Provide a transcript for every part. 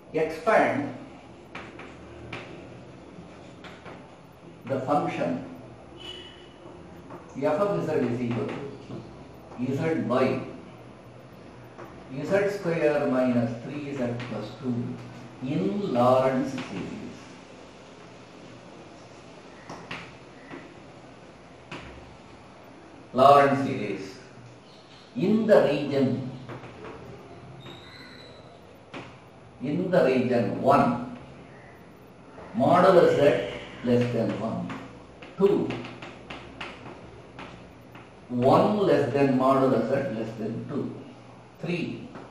expand the function f of z is equal to z by z square minus 3z plus 2 in Lorentz series. Lorentz series in the region in the region 1 modulus z less than 1 2 1 less than modulus z less than 2 3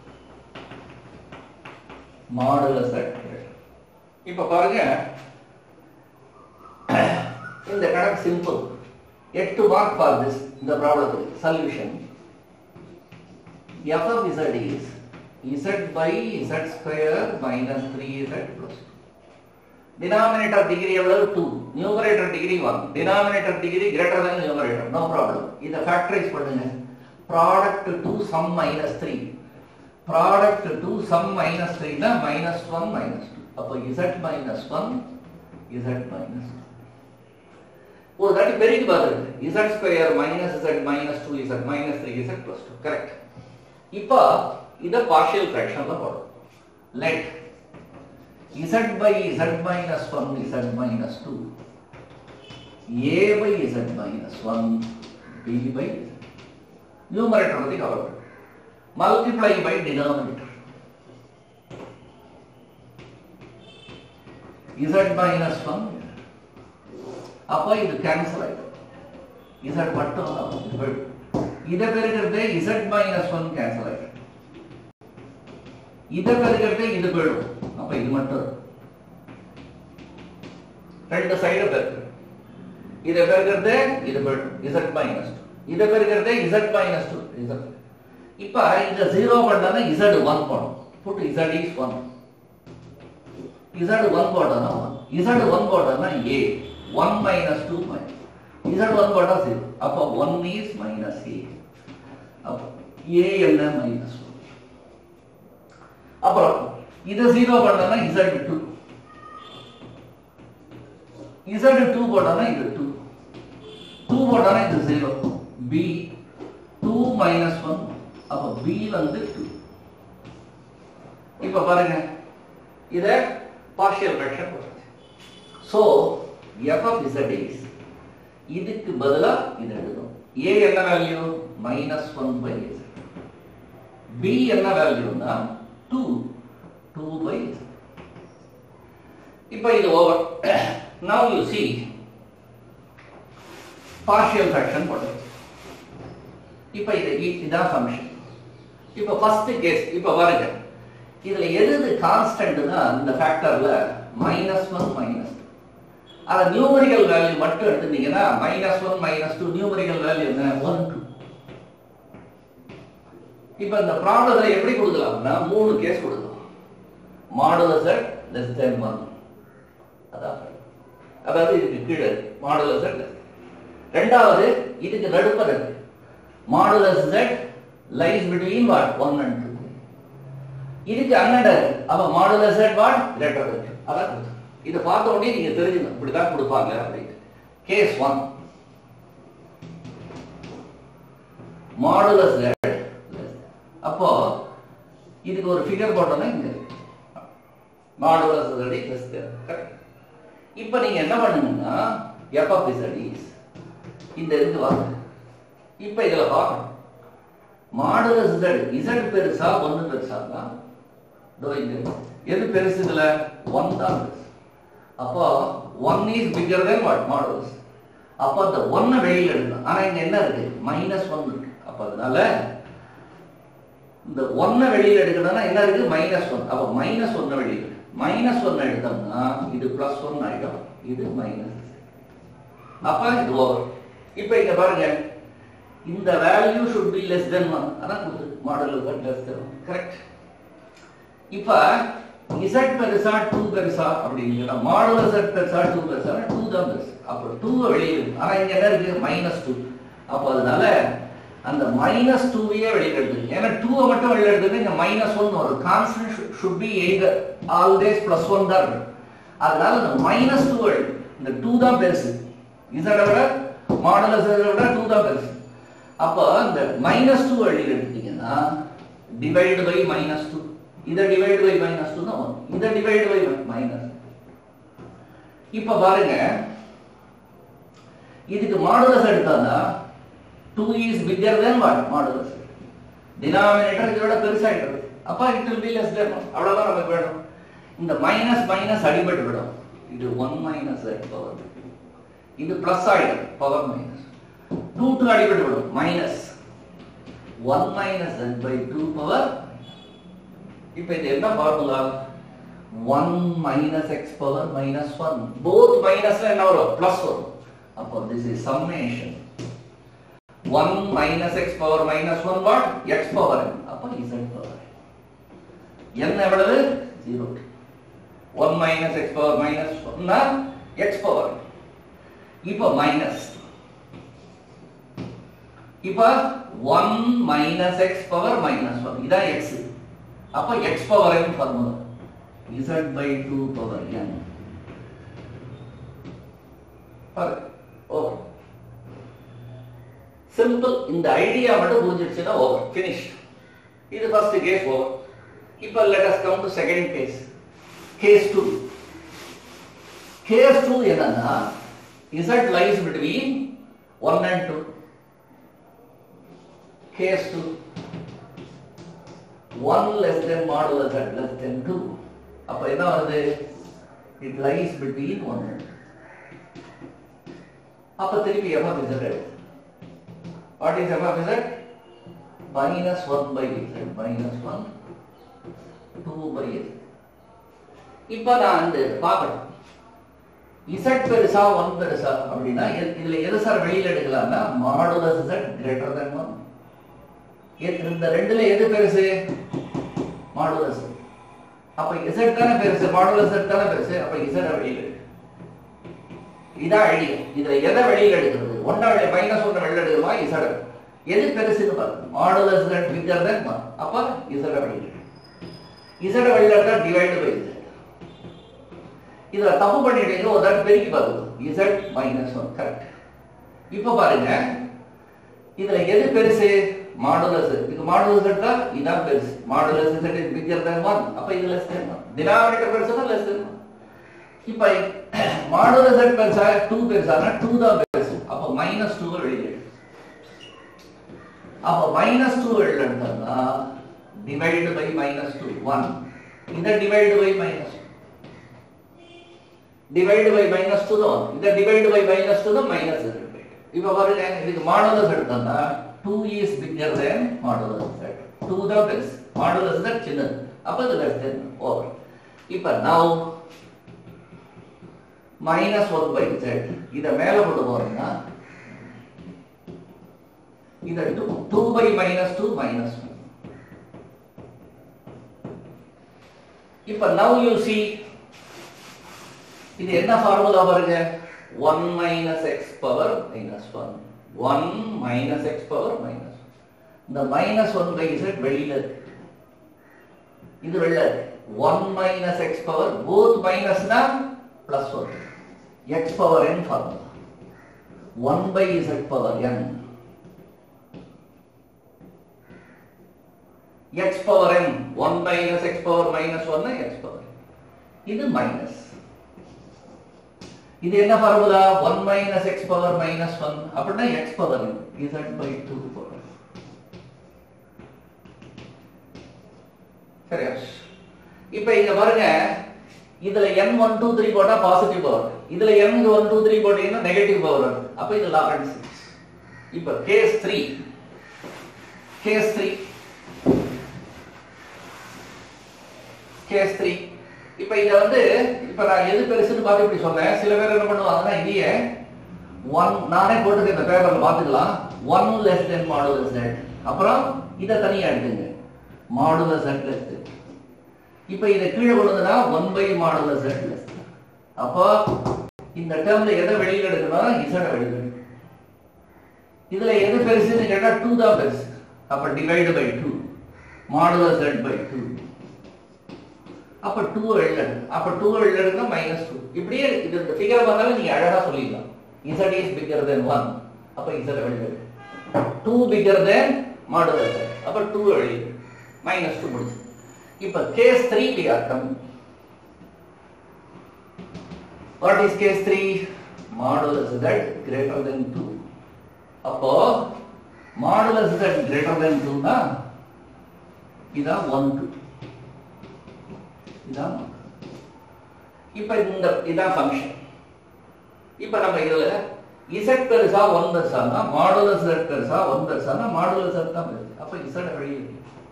modulus z greater இப்ப பாருங்க இந்த கணக்கு simple எட்டு mark for this இந்த ப்ராப்ளத்துக்கு solution f of z is z by z square minus 3z plus 2. Denominator degree எவ்வளவு 2, numerator degree 1, denominator degree greater than numerator, no problem. இதை factorize பண்ணுங்க. Product 2 sum minus 3. Product 2 sum minus 3 னா minus 1 minus 2. அப்போ z minus 1, z minus 2. ஒரு தாட்டி பெருக்கி பார்த்துருக்கு z square minus z minus two z minus three z plus two correct இப்போ இதை பார்ஷியல் ஃப்ராக்ஷன்ல போடும் let z by z minus one z minus two a by z minus one b by numerator பத்தி cover multiply by denominator z minus one அப்போ இது cancel ஆயிடும் z மட்டும் தான் இதை பெருக்கிறது z மைனஸ் ஒன் கேன்சல் ஆயிடும் இதை பெருக்கிறது இது போயிடும் அப்ப இது மட்டும் ரெண்டு சைடு பெருக்கு இதை பெருக்கிறது இது போயிடும் z மைனஸ் டூ இதை பெருக்கிறது z மைனஸ் டூ z இப்ப இத ஜீரோ பண்ணா z ஒன் போடும் put z is one z one போட்டோம்னா ஒன் z ஒன் போட்டோம்னா a 1 minus 2 minus z1 போட்டா 0 அப்போ 1 is minus a அப்போ a என்ன minus 1 அப்புறம் இதை 0 பண்ணனா z2 z2 போட்டனா இது 2 2 போட்டனா இது 0 b 2 minus 1 அப்போ b வந்து 2 இப்ப பாருங்க இத பார்ஷியல் ஃபிராக்ஷன் போடுறது so f of z is இதுக்கு பதிலா இது எழுதும் a என்ன value minus one by b என்ன வேல்யூனா டூ டூ பை இப்போ இது over now you see partial fraction போடுறது இப்போ இது இதான் ஃபங்க்ஷன் இப்போ ஃபர்ஸ்ட் கேஸ் இப்போ பாருங்க இதுல எது எது கான்ஸ்டன்ட்னா இந்த ஃபேக்டர்ல மைனஸ் ஒன் மைனஸ் அத நியூமரிக்கல் வேல்யூ மட்டும் எடுத்துட்டீங்கன்னா minus one minus two numerical value என்ன ஒன் டூ இப்ப இந்த ப்ராப்ளத்துல எப்படி கொடுக்கலாம்னா மூணு கேஸ் கொடுக்கலாம் modulus at less than one அதான் அதாவது இதுக்கு கீழே மாடுலஸ் அட் ரெண்டாவது இதுக்கு நடுப்பர் இருக்கு modulus z lies between what one and two இதுக்கு அன்னடர் அப்ப மாடுலஸ் z வாட் கிரேட்டர் இருக்கு அதான் கொடுத்து இதை பார்த்த உடனே நீங்க தெரிஞ்சுக்கணும் இப்படிதான் கொடுப்பாங்க அப்படின்னு கேஸ் ஒன் மாடுலஸ் z அப்போ இதுக்கு ஒரு ஃபிகர் போட்டோம்னா இங்க இருக்கு மாடுலஸ் z பிளஸ் கரெக்ட் இப்போ நீங்க என்ன பண்ணுங்கன்னா f of z is இந்த இருக்கு வாங்க இப்போ இதுல பார்க்கணும் மாடுலஸ் z z பெருசா ஒன்னு பெருசா தான் இதோ இங்க எது பெருசு இதுல ஒன் தான் பெருசு அப்போ one is bigger than what modulus அப்போ அந்த ஒன்னை வெளியில எடுக்கணும் ஆனா இங்க என்ன இருக்கு மைனஸ் ஒன் இருக்கு அப்போ அதனால இந்த ஒன்னை வெளியில எடுக்கணும்னா என்ன இருக்கு மைனஸ் ஒன் அப்போ மைனஸ் ஒன்னை வெளியில மைனஸ் ஒன்னை எடுத்தோம்னா இது பிளஸ் ஒன் ஆயிடும் இது மைனஸ் அப்ப இது ஓவர் இப்போ இங்க பாருங்க இந்த value should be less than one அதான் modulus less than one correct இப்ப z பெருசா 2 பெருசா அப்படிங்கிற மாடுலர் z பெருசா 2 பெருசா 2 தான் பெருசு அப்போ 2 வெளியே இருக்கு ஆனா இங்க என்ன இருக்கு மைனஸ் 2 அப்போ அதனால அந்த மைனஸ் டூவையே வெளியில எடுத்துங்க ஏன்னா டூவை மட்டும் வெளியில எடுத்துட்டு இங்க மைனஸ் ஒன் வரும் constant should be either always plus one தான் இருக்கும் அதனால இந்த மைனஸ் டூ இந்த டூ தான் பெருசு இதை விட மாடலஸ் விட டூ தான் பெருசு அப்போ இந்த மைனஸ் டூ வெளியில எடுத்தீங்கன்னா டிவைடு பை மைனஸ் டூ இதை டிவைடு பை மைனஸ் டூ தான் வரும் இதை டிவைடு பை மைனஸ் இப்ப பாருங்க இதுக்கு மாடுலஸ் எடுத்தான்னா two is bigger than what modulus denominator இதோட பெருசாயிடுது அப்ப it will be less than அவ்வளவுதான் நமக்கு வேணும் இந்த மைனஸ் மைனஸ் அடிபட்டு விடும் இது ஒன் மைனஸ் பவர் இது பிளஸ் ஆயிடும் பவர் மைனஸ் டூ டூ அடிபட்டு விடும் minus one minus n by two power இப்ப இது என்ன formula one minus x power minus one both மைனஸ்ல என்ன வரும் பிளஸ் வரும் அப்போ this is summation one minus x power minus one what x power அப்போ இசட் பவர் n எவ்வளவு zero one minus x power minus ஒன்னா எக்ஸ் பவர் இப்போ minus இப்போ one minus x power minus one இதான் x அப்போ x power n formula z by two power n oh simple இந்த idea மட்டும் புரிஞ்சிருச்சுன்னா over finish இது ஃபர்ஸ்ட் கேஸ் ஓவர் இப்போ let us come to second case case two case two என்னன்னா z lies between one and two case two one less than modulus at less than two அப்ப என்ன வருது it lies between one and அப்ப திருப்பி f of z எடுத்து What is f of z? Minus 1 by z. Minus 1, 2 by z. இப்ப நான் வந்து பார்க்கணும் z பெருசா 1 பெருசா அப்படின்னா எது- இதுல எது சார் வெளியில எடுக்கலாம்னா மாடுலஸ் z கிரேட்டர் than 1 இந்த ரெண்டுல எது பெருசு மாடுலஸ் அப்ப z தானே பெருசு மாடுலஸ் z தானே பெருசு அப்ப z வெளியில எடு இதான் ஐடியா இதுல எதை வெளியில எடுக்கிறது ஒன்னா வெளிய மைனஸ் ஒன்னு வெளியில எடுக்கிறோமா இசட எது பெருசுன்னு பாருங்க மாடுலஸ் தட் பிக்கர் தென் அப்ப இசட வெளியில எடு. இசட வெளியில எடுத்தா டிவைட் பை இசட் இதுல தப்பு பண்ணிட்டீங்க ஒரு தடவை பெருக்கி பாருங்க இசட் மைனஸ் ஒன் கரெக்ட் இப்ப பாருங்க இதுல எது பெருசு மாடுலஸ் இது மாடுலஸ் எடுத்தா இதான் பெருசு modulus z is bigger than one அப்ப இது லெஸ் தென் ஒன் டினாமினேட்டர் பெருசுனா லெஸ் தென் ஒன் இப்ப மாடுலர் செட் பெருசா டூ பெருசானா டூ தான் பெருசு அப்ப மைனஸ் டூ வெளியில எடு. அப்ப மைனஸ் டூ வெளியில எடுத்தோம்னா divide by minus two one இதை divide by minus divide by minus two தான் இதை டிவைடு பை மைனஸ் டூ தான் மைனஸ் இப்ப பாருங்க இதுக்கு மாடுலஸ் எடுத்தோம்னா two is bigger than modulus z two தான் பெருசு மாடுலஸ் செட் சின்னது அப்ப இது லெஸ் தென் ஓவர் இப்ப now minus one by z இதை மேல கொண்டு போறீங்கன்னா இதை two two by minus two minus one இப்ப நவ் யூ சி இது என்ன ஃபார்முலா பாருங்க one minus x power minus one one minus x power minus இந்த மைனஸ் ஒன் பை இசட் வெளியில இருக்கு இது வெளில one minus x power both மைனஸ்னா plus one x power n formula one by z power n x power n one minus x power minus one x power இது minus இது என்ன formula one minus x power minus one அப்படின்னா x power z by two power சரியா இப்ப இங்க பாருங்க இதுல n one two three போட்டா பாசிட்டிவ் பவர் இதுல n ஒன் டூ த்ரீ போட்டீங்கன்னா நெகட்டிவ் பவர் வரும் அப்ப இது லாரன்ஸ் இப்ப case three case three case three இப்ப இத வந்து இப்ப நான் எது பெருசுன்னு பார்த்து இப்படி சொன்னேன் சில பேர் என்ன பண்ணுவாங்கன்னா இதையே ஒன் நானே போட்டுக்க இந்த பேப்பர்ல பாத்துக்கலாம் one less than modulus z அப்புறம் இதை தனியா எடுத்துங்க மாடுலஸ் செட் லெஸ் இப்ப இதை கீழே கொண்டுனா one by modulus z less அப்போ இந்த டேர்ம்ல எதை வெளியில எடுக்கணும் இசட வெளியில எடுக்கணும். இதுல எது பெருசுன்னு கேட்டா டூ தான் பெருசு அப்ப divide by two modulus z by two அப்ப டூ எழுது அப்ப டூ எழுதுனா மைனஸ் டூ இப்படியே இது இந்த ஃபிகர் பார்த்தாலும் நீங்க அழகா சொல்லிடலாம் z is bigger than one அப்ப z எழுது two bigger than modulus z அப்ப டூ எழுது மைனஸ் டூ முடிச்சு இப்ப case three we are coming what is case three modulus z greater than two அப்போ modulus z greater than two தான் இதான் one two இதான் இப்ப இந்த இதான் ஃபங்க்ஷன் இப்ப நம்ம இதுல z பெருசா ஒன் பெருசானா மாடுலஸ் z பெருசா ஒன் பெருசானா மாடுலஸ் z தான் பெருசு அப்ப z வெளியே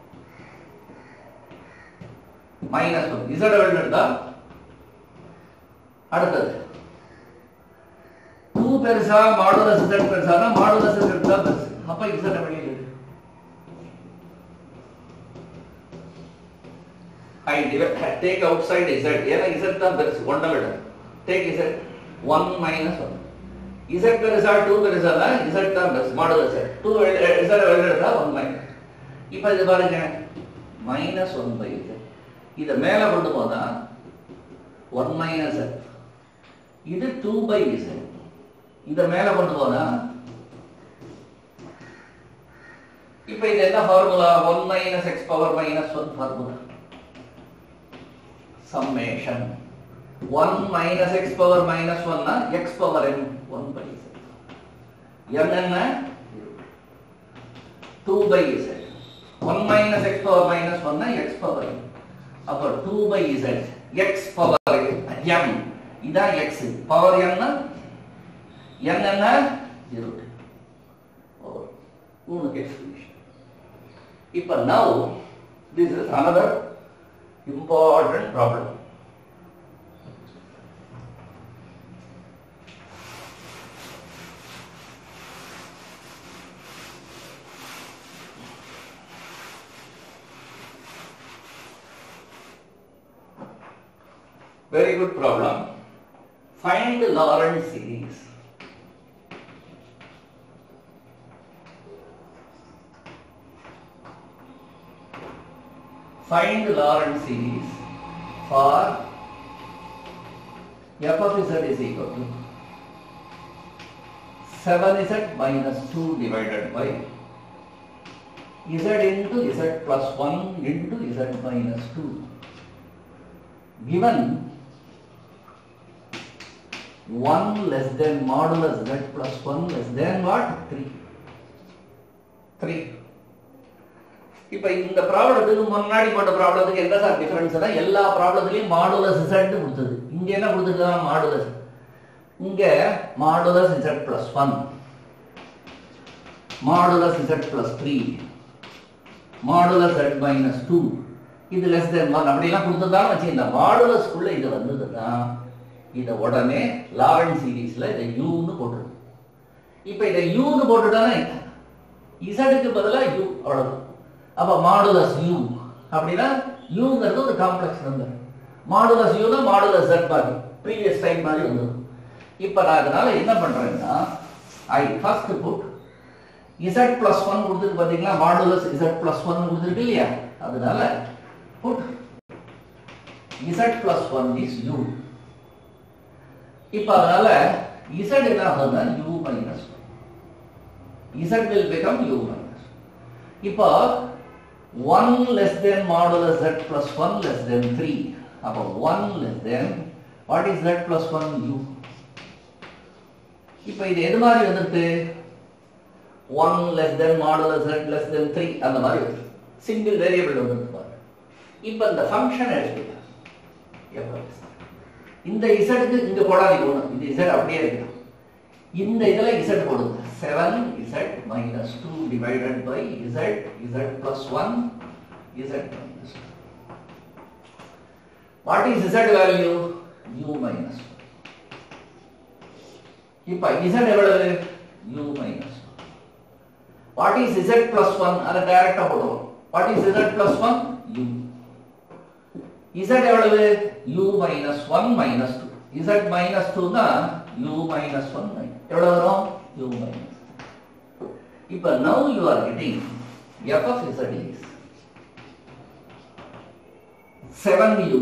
மைனஸ் ஒன் z வெளியிட்டா அடுத்தது டூ பெருசா மாடுலஸ் z பெருசானா மாடுலஸ் z தான் பெருசு அப்ப z வெளியே I divide, take outside z. ஏன்னா z தான் பெருசு ஒன்றை விட take z 1 minus 1 z பெருசா 2 பெருசா z தான் பெருசு மாடுலஸ் z 2 z வெளியிடுறதா 1 minus இப்போ இது பாருங்க மைனஸ் ஒன் பை z இதை மேலே கொண்டு போனா 1 minus z இது 2 by z இதை மேலே கொண்டு போனா இப்போ இது என்ன formula 1 minus x power minus 1 formula summation 1 minus x power minus 1 na x power n 1 by z n என்ன 2 by z 1 minus x power minus 1 na x power n அப்ப 2 by z x power m இதான் x power n னா n என்ன 0 over மூணு explanation இப்ப now this is another important problem. Very good problem. Find the Lorentz series. Find the Lorentz series for f of z is equal to 7z minus 2 divided by z into z plus 1 into z minus 2 given 1 less than modulus z plus 1 less than what 3 3 இப்ப இந்த ப்ராப்ளத்துக்கு முன்னாடி போட்ட ப்ராப்ளத்துக்கு என்ன sir டிஃபரன்ஸ்னா எல்லா ப்ராப்ளத்துலயும் modulus z கொடுத்தது இங்க என்ன கொடுத்துருக்காங்க மாடுலஸ் இங்க modulus z plus one modulus z plus three modulus z minus two இது லெஸ் தென் ஒன் அப்படிலாம் கொடுத்துருந்தாலும் வச்சு இந்த மாடுலஸ்க்குள்ள இது வந்ததுன்னா இதை உடனே லாரன் சீரீஸ்ல இதை யூன்னு போட்டுருது இப்ப இதை யூன்னு போட்டுட்டானே இசடுக்கு பதிலா யூ அவ்வளவுதான் அப்ப மாடுலஸ் யூ அப்படின்னா யூங்கிறது ஒரு காம்ப்ளெக்ஸ் நம்பர் மாடுலஸ் யூனா மாடுலஸ் z மாதிரி ப்ரீவியஸ் டைம் மாதிரி வந்தது இப்போ நான் அதனால என்ன பண்றேன்னா I first put z plus one கொடுத்துருக்கு பார்த்தீங்களா மாடுலஸ் z பிளஸ் ஒன் கொடுத்துருக்கு இல்லையா அதனால put z plus one is u இப்போ அதனால z என்ன ஆகுதுன்னா u minus z will become u minus இப்போ 1 less than modulus z plus 1 less than 3 அப்போ 1 less than what is z plus 1 u இப்போ இது எது மாதிரி வந்துருக்கு 1 less than modulus z less than 3 அந்த மாதிரி வந்து சிங்கிள் வேரியபிள் வந்துருக்கு பாருங்க இப்போ இந்த ஃபங்க்ஷன் எடுத்துக்கலாம் இந்த இசட்டுக்கு இங்க போடாதீங்க ஒண்ணு இந்த இசட் அப்படியே இருக்கணும் இந்த இதுல z போடுங்க 7 z minus 2 divided by z z plus 1 z minus 2 what is z value u minus 1 இப்ப z எவ்வளவு u minus 1 what is z plus 1 அத டைரக்டா போடுவோம் what is z plus 1 u z எவ்வளவு u minus 1 minus 2 z minus 2 தான் u minus 1 minus எவ்வளவு வரும் u minus இப்ப now you are getting f of z is 7u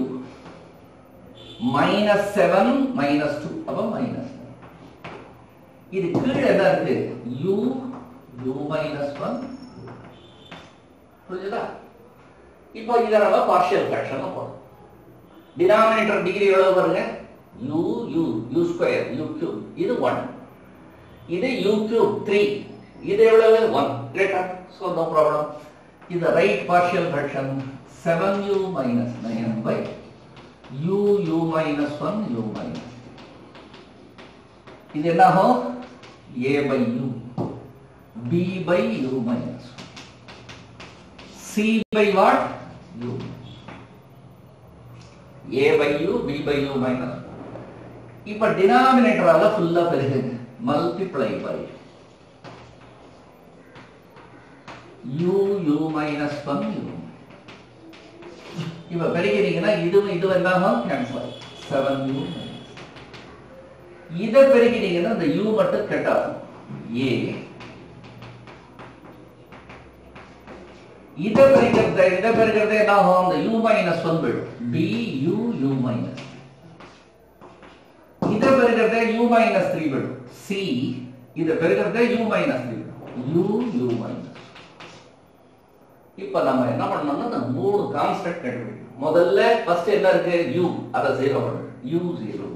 minus 7 minus 2 அப்ப minus இது கீழே என்ன இருக்கு u u minus 1 புரியுதா இப்போ இதை நம்ம பார்ஷியல் ஃபிராக்ஷன் போறோம் டினாமினேட்டர் டிகிரி எவ்வளவு பாருங்க u u u square u cube இது 1 இது u கியூப் 3 இது எவ்வளவு 1 கிரேட்டர் so no problem இது right partial fraction 7u minus 9 by u u minus 1 u minus இது என்ன ஆகும் a by u b by u minus 1 c by what u a by u b by u minus 1 இப்ப டினாமினேட்டரால ஃபுல்லா பெருகுங்க multiply by u u minus 1 u இப்ப பெருக்கிறீங்கன்னா இதுவும் இது என்னாகும் கேன்சல் செவன் யூ இதை பெருக்கிறீங்கன்னா இந்த u மட்டும் கெட்டாகும் ஏ இதை பெருக்கிறது இதை பெருக்கிறது என்ன ஆகும் அந்த u மைனஸ் ஒன் விடும் பி யூ யூ மைனஸ் இதை பெருக்கிறதே u மைனஸ் த்ரீ விடும் சி இதை பெருக்கிறதே u மைனஸ் த்ரீ விடும் u u மைனஸ் இப்ப நம்ம என்ன பண்ணணும்னா இந்த மூணு கான்ஸ்டன்ட் கண்டுபிடிக்கணும் முதல்ல ஃபர்ஸ்ட் என்ன இருக்கு u அத ஜீரோ பண்ணணும் u ஜீரோ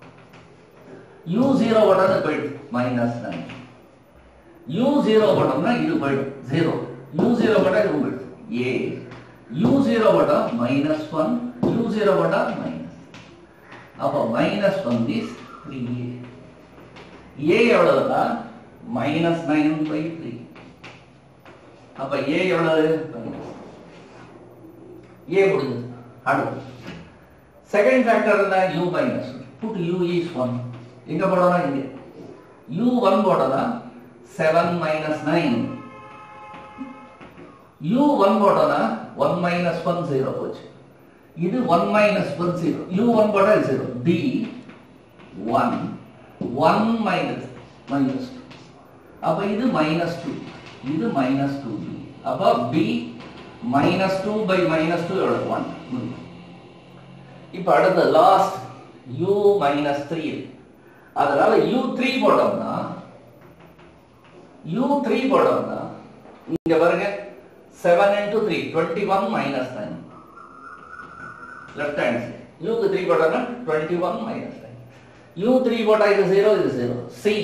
u ஜீரோ பண்ணது போயிடும் மைனஸ் நைன் u ஜீரோ பண்ணோம்னா இது போயிடும் ஜீரோ u ஜீரோ பண்ணா இது போயிடும் a u ஜீரோ பண்ணா மைனஸ் ஒன் u ஜீரோ பண்ணா மைனஸ் அப்போ minus one is three a a எவ்வளவுன்னா மைனஸ் நைன் பை த்ரீ அப்ப ஏ எவ்வளவு ஏ முடிஞ்சது அடுத்து செகண்ட் ஃபேக்டர் என்ன u minus put u is one எங்க போடணும் இங்க யூ ஒன் போடலாம் seven minus nine u one போடனா ஒன் மைனஸ் ஒன் ஜீரோ போச்சு இது one minus one zero u one போட ஜீரோ டி one one minus minus two அப்ப இது மைனஸ் டூ இது மைனஸ் டூ பி அப்ப b minus two by minus two எவ்வளவு ஒன் இப்ப அடுத்த லாஸ்ட் யூ மைனஸ் த்ரீ அதனால யூ த்ரீ போட்டோம்னா யூ த்ரீ போட்டோம்னா இங்க பாருங்க seven into three twenty one minus nine left hand side யூக்கு த்ரீ போட்டோம்னா twenty one minus nine u three போட்டா இது ஜீரோ இது ஜீரோ சி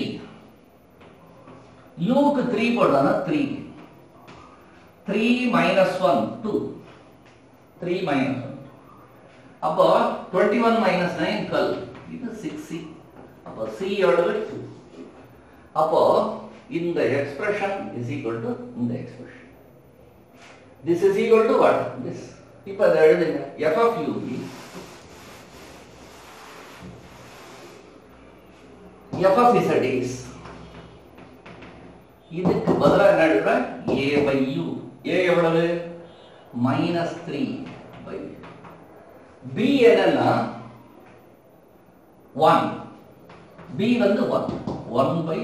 யூக்கு த்ரீ போட்டோம்னா three three minus one two three minus one அப்போ twenty one minus nine twelve இது six c அப்போ சி எவ்வளவு டூ அப்போ இந்த எக்ஸ்பிரஷன் இஸ் ஈக்குவல் டு இந்த expression this is equal to what this இப்போ அதை எழுதுங்க f of u f of z is இதுக்கு பதிலா என்ன எழுதுறேன் ஏ பை யூ ஏ எவ்வளவு மைனஸ் த்ரீ பை பி என்னன்னா ஒன் பி வந்து ஒன் ஒன் பை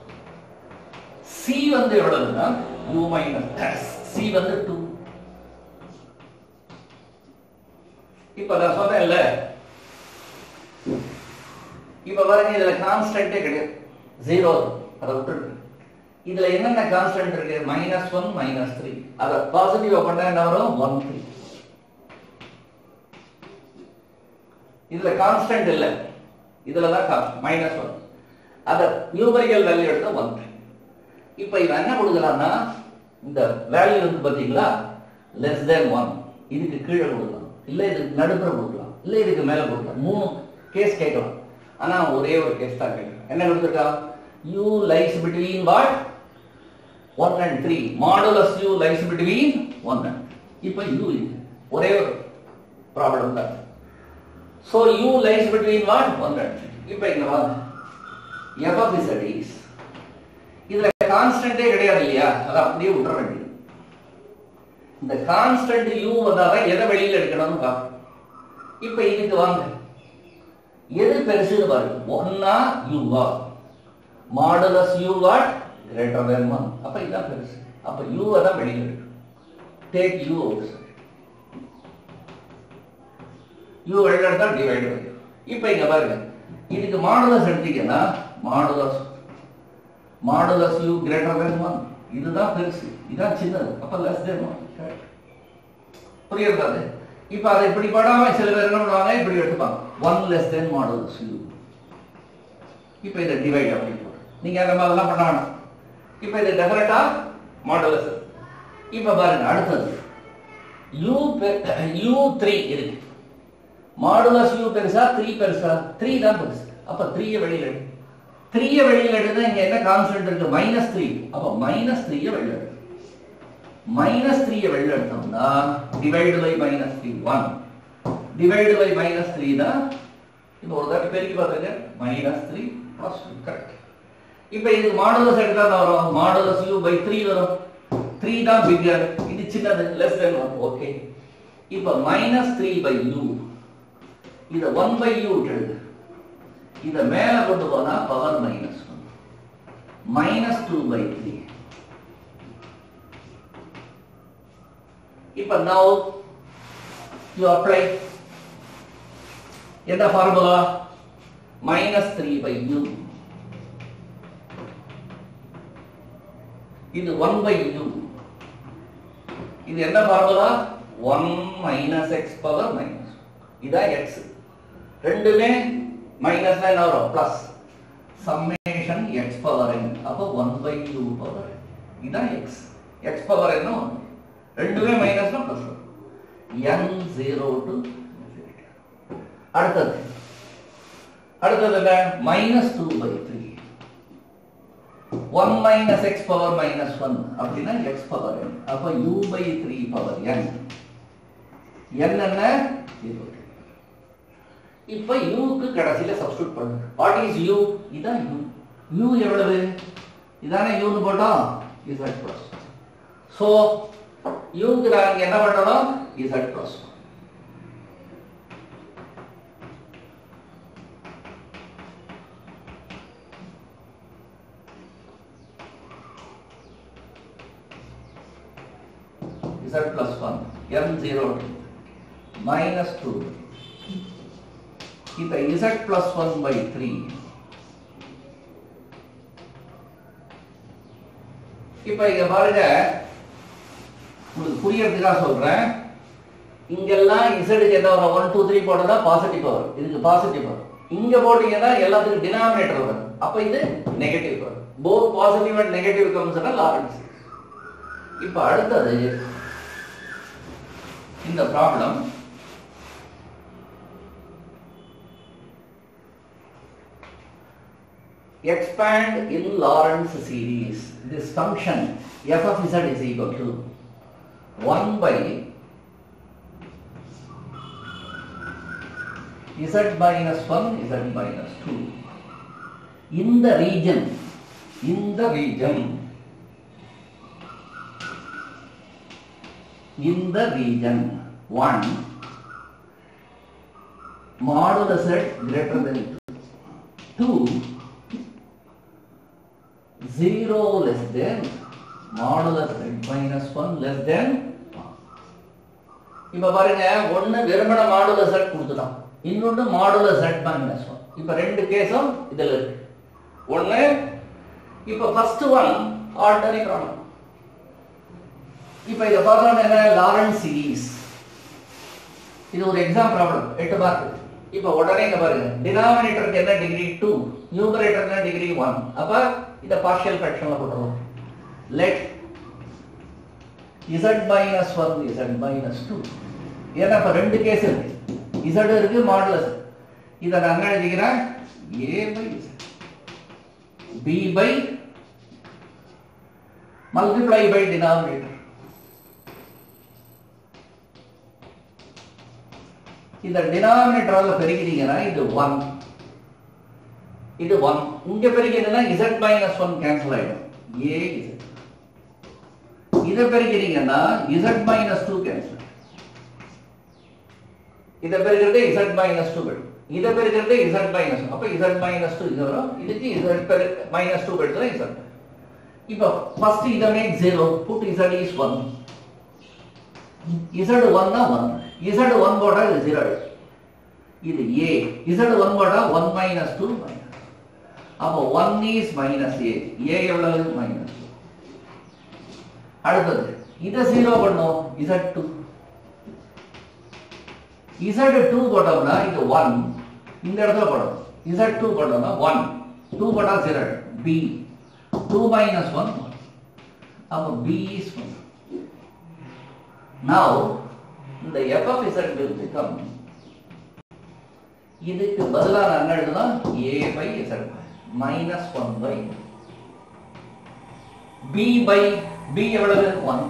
சி வந்து எவ்வளவுன்னா யூ மைனஸ் சி வந்து டூ இப்ப நான் சொன்னேன்ல இப்ப பாருங்க இதுல கான்ஸ்டன்டே கிடையாது ஜீரோ அதை விட்டுருக்கு இதுல என்னென்ன கான்ஸ்டன்ட் இருக்கு மைனஸ் ஒன் மைனஸ் த்ரீ அதை பாசிட்டிவ் பண்ணா என்ன வரும் ஒன் த்ரீ இதுல கான்ஸ்டன்ட் இல்ல இதுல தான் கான்ஸ்டன்ட் மைனஸ் ஒன் அத நியூமரிக்கல் வேல்யூ எடுத்தா ஒன் த்ரீ இப்ப இவன் என்ன கொடுக்கலாம்னா இந்த வேல்யூ இருக்கு பாத்தீங்களா லெஸ் தேன் ஒன் இதுக்கு கீழே கொடுக்கலாம் இல்ல இதுக்கு நடுப்புற கொடுக்கலாம் இல்ல இதுக்கு மேல கொடுக்கலாம் மூணு கேஸ் கேட்கலாம் ஆனா ஒரே ஒரு கேஸ் தான் கேட்கலாம் என்ன கொடுத்துருக்கா u lies between what 1 and 3 modulus u lies between 1 and இப்போ u இருக்கு ஒரே ஒரு ப்ராப்ளம் தான் so u lies between what 1 and 3 இப்போ இங்க வாங்க f of z is இதுல கான்ஸ்டன்டே கிடையாது இல்லையா அதை அப்படியே விட்டுற வேண்டியது இந்த கான்ஸ்டன்ட் u வந்தாதான் எதை வெளியில எடுக்கணும்னு பார்க்கணும் இப்போ இதுக்கு வாங்க எது பெருசுன்னு பாருங்க ஒன்னா யூவா modulus u what greater than one அப்ப இதான் பெருசு அப்ப யூ தான் வெளியில் இருக்கு take u out sir u வெளியில் எடுத்தா டிவைட் பை இப்போ இங்க பாருங்க இதுக்கு மாடுலஸ் எடுத்தீங்கன்னா modulus modulus u greater than one இதுதான் பெருசு இதுதான் சின்னது அப்ப லெஸ் தேன் ஒன் புரியுறதா அது இப்போ அதை இப்படி படாம சில பேர் என்ன பண்ணுவாங்க இப்படி எடுத்துப்பாங்க one less than modulus u இப்போ இதை டிவைட் அப்படி போட்டு நீங்க அந்த மாதிரிலாம் பண்ண வேணாம் இப்போ இது டெஃபினட்டா மாடுலஸ் இப்போ பாருங்க அடுத்தது யூ யூ த்ரீ இருக்கு மாடுலஸ் யூ பெருசா த்ரீ பெருசா த்ரீ தான் பெருசு அப்ப த்ரீய வெளியில எடு த்ரீய வெளியில எடுத்தா இங்க என்ன கான்ஸ்டன்ட் இருக்கு மைனஸ் த்ரீ அப்ப மைனஸ் த்ரீய வெளியில எடு மைனஸ் த்ரீய வெளியில எடுத்தோம்னா divide by minus three one divide by minus three தான் இப்போ ஒரு தடவை பெருக்கி பார்த்துங்க மைனஸ் த்ரீ ப்ளஸ் கரெக்ட் இப்போ இது மாடுலஸ் எடுத்தா தான் வரும் மாடுலஸ் யூ பை த்ரீ வரும் த்ரீ தான் பிக்கர் இது சின்னது லெஸ் தென் ஒன் ஓகே இப்போ மைனஸ் த்ரீ பை யூ இதை ஒன் பை யூ எழுது இதை மேல கொண்டு போனா power minus one minus two by three இப்ப now you apply என்ன formula minus three by u இது ஒன் பை யூ இது என்ன formula one minus x power minus இதான் எக்ஸ் ரெண்டுமே மைனஸ் என்ன வரும் plus summation x power n அப்போ ஒன் பை யூ பவர் இதான் எக்ஸ் எக்ஸ் பவர் என்ன ஒன் ரெண்டுமே மைனஸ்னா பிளஸ் என் ஜீரோ டு அடுத்தது அடுத்தது என்ன minus two by three one minus x power minus one அப்படின்னா எக்ஸ் பவர் என் அப்ப u by three power n n என்ன ஜீரோ இப்ப யூக்கு கடைசியில சப்ஸ்டியூட் பண்ணு வாட் இஸ் யூ இதான் யூ யூ எவ்வளவு இதானே யூன்னு போட்டோம் இசட் பிளஸ் ஸோ யூக்கு நாங்க என்ன பண்ணணும் z plus z plus 1 m0 minus 2 இப்ப z plus 1 by 3 இப்ப இங்க பாருங்க உங்களுக்கு புரியறதுக்காக சொல்றேன் இங்கெல்லாம் இசடுக்கு என்ன வரும் ஒன் டூ த்ரீ போட்டதா பாசிட்டிவ் பவர் இதுக்கு பாசிட்டிவ் பவர் இங்க போட்டீங்கன்னா எல்லாத்துக்கும் டினாமினேட்டர் வரும் அப்ப இது negative power both positive and negative comes Laurent இப்ப அடுத்தது இந்த problem expand in Lorentz series this function f of z is equal to 1 by z minus 1 z minus 2 in the region in the region in the region 1 modulus z greater than 2 0 less than modulus z minus 1 less than 1 இப்ப பாருங்க ஒண்ணு வெறுமன modulus z கொடுத்துட்டான் இன்னொன்னு modulus z minus 1 இப்ப ரெண்டு கேஸும் இதுல இருக்கு ஒண்ணு இப்ப ஃபர்ஸ்ட் ஒன் ஆர்டினரி ப்ராப்ளம் இப்ப இத பார்த்தோம்னா என்ன லாரன்ஸ் சீரிஸ் இது ஒரு எக்ஸாம் ப்ராப்ளம் எட்டு மார்க் இப்ப உடனே இங்க பாருங்க டினாமினேட்டருக்கு என்ன டிகிரி 2 நியூமரேட்டர் என்ன டிகிரி 1 அப்ப இத பார்ஷியல் ஃபிராக்ஷன்ல போட்டுறோம் let z minus 1 z minus 2 ஏன்னா இப்ப ரெண்டு கேஸ் இருக்கு z இருக்கு மாடுலஸ் இத நான் என்ன எழுதிக்கிறேன் a by z b by multiply by denominator இந்த டினாமினேட்டரால பெருக்கிறீங்கன்னா இது 1 இது 1 இங்க பெருக்கிறீங்கன்னா z minus 1 கேன்சல் ஆயிடும் a z இத பெருக்கிறீங்கன்னா z minus 2 கேன்சல் இத பெருக்கிறது z minus 2 பெரு இத பெருக்கிறது z minus அப்ப z minus 2 இது வரும் இதுக்கு z பெரு minus 2 பெருக்கிறது z இப்போ ஃபர்ஸ்ட் இதை make zero put z is one z ஒன்னா ஒன் இசட் ஒன் போட்டா இது ஜீரோ இது ஏ இசட் ஒன் போட்டா ஒன் மைனஸ் டூ மைனஸ் அப்போ one is minus A A எவ்வளவு மைனஸ் டூ அடுத்தது இதை ஜீரோ பண்ணும் இசட் டூ இசட் டூ போட்டோம்னா இது ஒன் இந்த இடத்துல போடணும் இசட் டூ போட்டோம்னா ஒன் டூ போட்டா zero B two minus one அப்போ பி இஸ் ஒன் நவ் இந்த f of z will become இதுக்கு பதிலா நான் என்ன எழுதலாம் A by z minus one by B by B எவ்வளவு ஒன்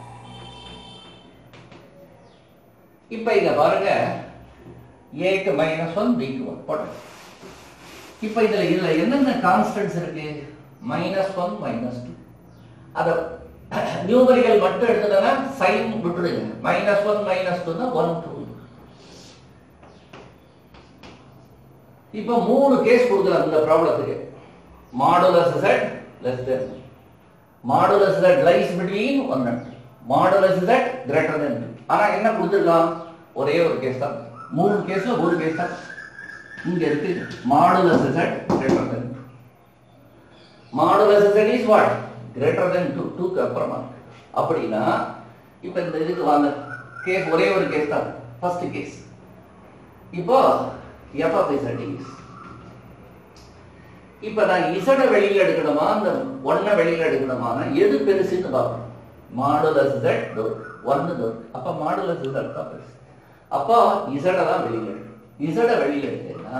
இப்ப இங்க பாருங்க ஏக்கு மைனஸ் ஒன் பிக்கு ஒன் போட்ட இப்ப இதுல இதுல என்னென்ன கான்ஸ்டன்ட்ஸ் இருக்கு மைனஸ் ஒன் மைனஸ் டூ அத நியூமரிகள் மட்டும் எடுத்துட்டா சைன் விட்டுடுங்க மைனஸ் ஒன் மைனஸ் டூ தான் ஒன் டூ இப்ப மூணு கேஸ் கொடுக்கலாம் இந்த ப்ராப்ளத்துக்கு modulus z less than modulus z lies between one and modulus z greater than ஆனா என்ன கொடுத்துருக்கலாம் ஒரே ஒரு கேஸ் தான் மூணு கேஸ்ல ஒரு கேஸ் தான் இங்க இருக்கு modulus z greater than modulus z is what greater than 2 2 க்கு அப்புறமா அப்படின்னா இப்போ இந்த இதுக்கு வாங்க கேஸ் ஒரே ஒரு கேஸ் தான் ஃபர்ஸ்ட் கேஸ் இப்போ f of z is இப்ப நான் z வெளியில எடுக்கணுமா அந்த 1 வெளியில எடுக்கணுமானா எது பெருசுன்னு பார்க்கணும் மாடுலஸ் z டோர் 1 டோர் அப்ப மாடுலஸ் z தான் பெருசு அப்போ z தான் வெளியில எடுக்கணும் z வெளியில எடுத்தேன்னா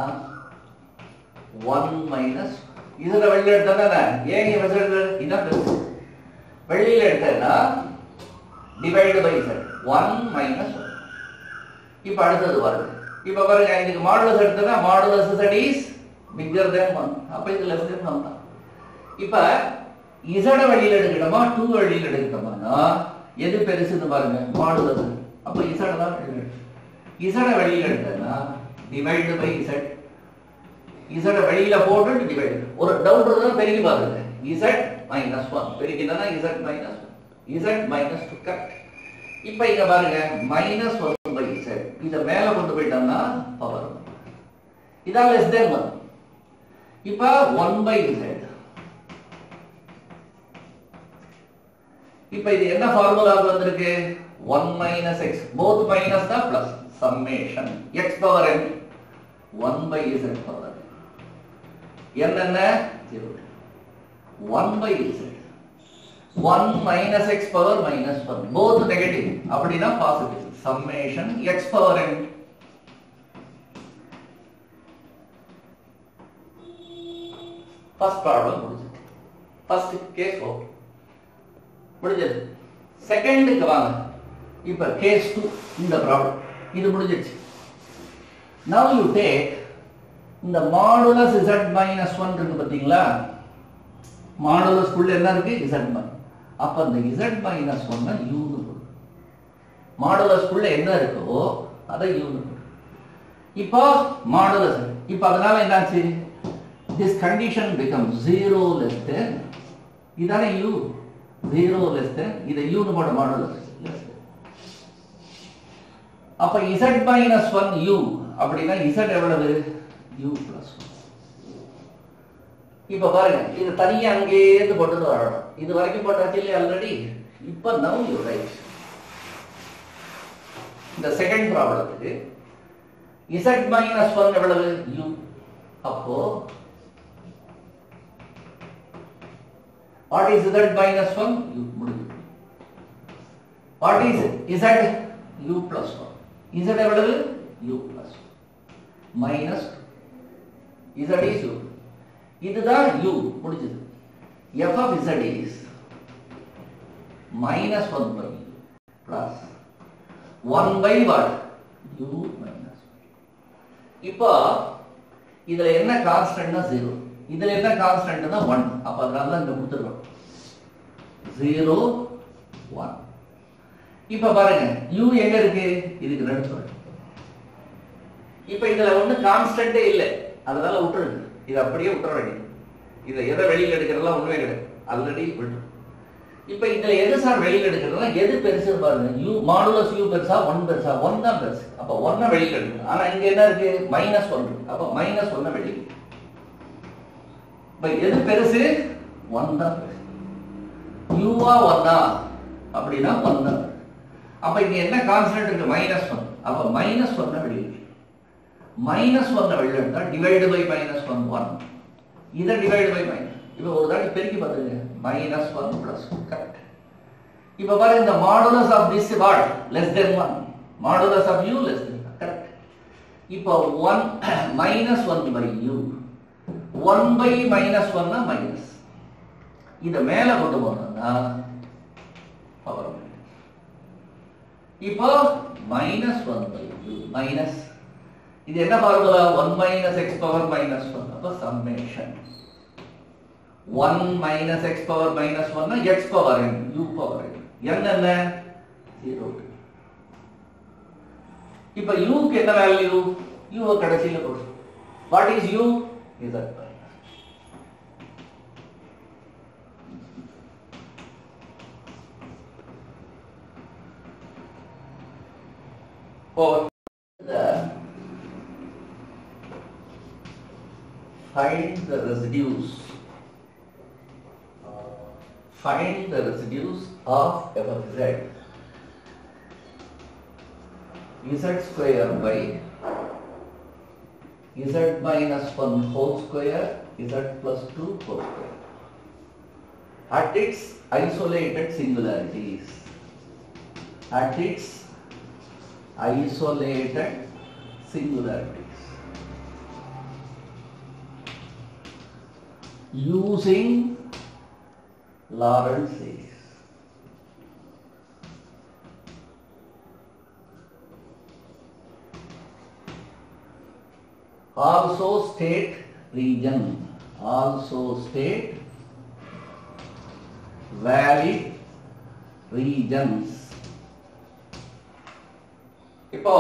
1 மைனஸ் z வெளியில எடுத்தா ஏன் z இதான் பெருசு வெளியில எடுத்தேன்னா டிவைடு பை z 1 மைனஸ் 1 இப்ப அடுத்தது வருது இப்ப பாருங்க இதுக்கு மாடுலஸ் எடுத்தா modulus z is bigger than 1 அப்ப இது லெஸ் தென் 1 தான் இப்ப z வெளியில எடுக்கணுமா 2 வெளியில எடுக்கணுமானா எது பெருசுன்னு பாருங்க மாடுலஸ் அப்ப z தான் வெளியில z வெளியில எடுத்தா டிவைடு பை z z வெளியில போட்டு டிவைடு ஒரு டவுட் இருந்தா பெருகி பாருங்க z மைனஸ் 1 பெருகினா z minus 1 z minus 2 correct இப்ப இங்க பாருங்க மைனஸ் ஒன் பை z இத மேல கொண்டு போயிட்டோம்னா பவர் இதான் லெஸ் தென் ஒன் இப்ப ஒன் பை z இப்ப இது என்ன ஃபார்முலாவுக்கு வந்திருக்கு one minus x both minus தான் plus summation x power n one by z power என்னென்ன zero one by z 1 minus x power minus 1 both negative அப்படினா positive summation x power n first problem முடிஞ்சது first case okay முடிஞ்சது செகண்டுக்கு வாங்க இப்ப case 2 இந்த problem இது முடிஞ்சிருச்சு now you take இந்த மாடுலஸ் z minus 1 இருக்கு பாத்தீங்களா மாடுலஸ் குள்ள என்ன இருக்கு z minus அப்ப அந்த z மைனஸ் ஒன்ன யூனு மாடுலஸ் குள்ள என்ன இருக்கோ அதை யூனு இப்போ மாடுலஸ் இப்போ அதனால என்னாச்சு this condition become zero less than இதானே யூ ஜீரோ லெஸ் தென் இதை யூனு போட மாடுலஸ் அப்ப z மைனஸ் ஒன் யூ அப்படின்னா z எவ்வளவு யூ பிளஸ் இப்ப பாருங்க இது தனியா அங்கேயிருந்து போட்டது வரணும் இது வரைக்கும் போட்டாச்சு இல்லையா ஆல்ரெடி இப்ப நவ் யூ ரைட் இந்த செகண்ட் ப்ராப்ளத்துக்கு z மைனஸ் ஒன் எவ்வளவு u அப்போ what is z minus one u முடிஞ்சு what is z u plus one z எவ்வளவு u plus minus z is u இதுதான் u முடிஞ்சது f of z is minus 1 by u plus 1 by what u minus இப்போ இதுல என்ன கான்ஸ்டன்ட்னா 0 இதுல என்ன கான்ஸ்டன்ட்னா 1 அப்ப அதனால தான் இங்க கொடுத்துறோம் 0 1 இப்ப பாருங்க u எங்க இருக்கு இதுக்கு நடுவுல இப்ப இதுல ஒண்ணு கான்ஸ்டன்ட்டே இல்ல அதனால விட்டுருங்க இது அப்படியே விட்டுற வேண்டியது இதை எதை வெளியில் எடுக்கிறதெல்லாம் ஒண்ணுமே கிடையாது ஆல்ரெடி விட்டுரும் இப்போ இதுல எது சார் வெளியில எடுக்கிறதுனா எது பெருசு பாருங்க யூ மாடுலஸ் யூ பெருசா ஒன் பெருசா ஒன் தான் பெருசு அப்போ ஒன்னை வெளியில எடுக்கணும் ஆனா இங்க என்ன இருக்கு மைனஸ் ஒன் இருக்கு அப்போ மைனஸ் ஒன்னை வெளியில இப்போ எது பெருசு ஒன் தான் பெருசு யூவா ஒன்னா அப்படின்னா ஒன் தான் பெருசு. அப்ப இங்க என்ன கான்ஸ்டன்ட் இருக்கு மைனஸ் ஒன் அப்ப மைனஸ் ஒன்னை வெளியில மைனஸ் ஒன்னை வெளியில எடுத்தா divide by minus one one இதை டிவைடு பை மைனஸ் இப்போ ஒரு தாட்டி பெருக்கி பார்த்துங்க மைனஸ் ஒன் பிளஸ் கரெக்ட் இப்போ பாருங்க இந்த modulus of this what less than one modulus of u less than correct இப்போ one minus one by u one by minus ஒன்னா மைனஸ் இதை மேல கொண்டு போனோம்னா பவர் இப்போ minus one by u minus இது என்ன formula one minus x power minus one அப்போ summation one minus x power minus ஒன்னா x power n u power n என்ன ஜீரோ இப்ப யூக்கு என்ன வேல்யூ யூ கடைசியில போடு what is u z For the find the residues find the residues of f of z z square by z minus 1 whole square z plus 2 whole square at its isolated singularities at its isolated singularities using Lawrence series. Also state region, also state valid regions. இப்போ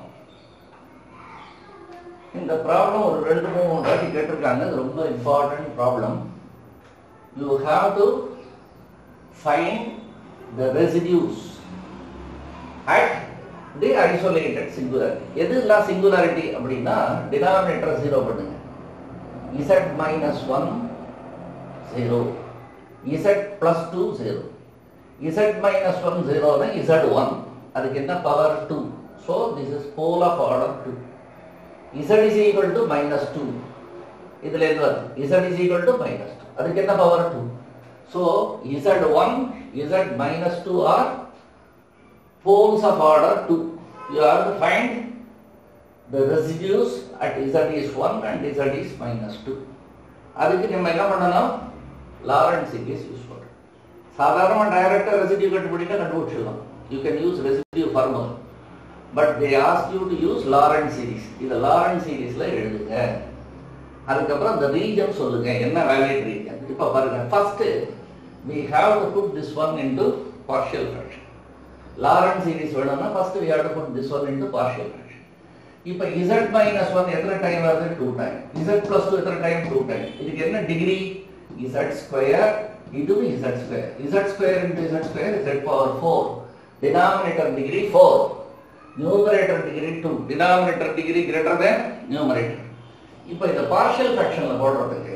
இந்த problem ஒரு ரெண்டு மூணு வாட்டி கேட்டிருக்காங்க இது ரொம்ப important problem you have to find the residues at the isolated singularity எதுலாம் singularity அப்படின்னா denominator ஜீரோ பண்ணுங்க z minus 1 0 z plus 2 0 z minus 1 0 னா z 1 அதுக்கு என்ன power 2 so this is pole of order 2 z is equal to minus 2 இதுல இருந்து வருது z is equal to minus 2 அதுக்கு என்ன power 2 So Z1, Z minus 2 are poles of order 2. You have to find the residues at Z is 1 and Z is minus 2. அதுக்கு நம்ம என்ன பண்ணணும் Lawrence series use பண்ணுறோம் சாதாரணமாக டைரக்டாக ரெசிடியூ கண்டுபிடிக்க கண்டுபிடிச்சிடலாம் you can use residue formula but they ask you to use Laurent series இதை லாரன்ஸ் சீரிஸில் எழுதுங்க அதுக்கப்புறம் இந்த ரீஜன் சொல்லுங்க என்ன வேலிட் ரீஜன் இப்போ பாருங்க first we have to put this one into partial fraction Laurent series வேணும்னா first we have to put this one into partial fraction இப்போ z minus 1 எத்தனை டைம் வருது 2 டைம் z plus 2 எத்தனை time 2 time இதுக்கு என்ன degree z square இது z square z square into z square z power 4 denominator degree 4 numerator degree 2 denominator degree greater than numerator இப்போ இந்த partial fractionல போடுறதுக்கு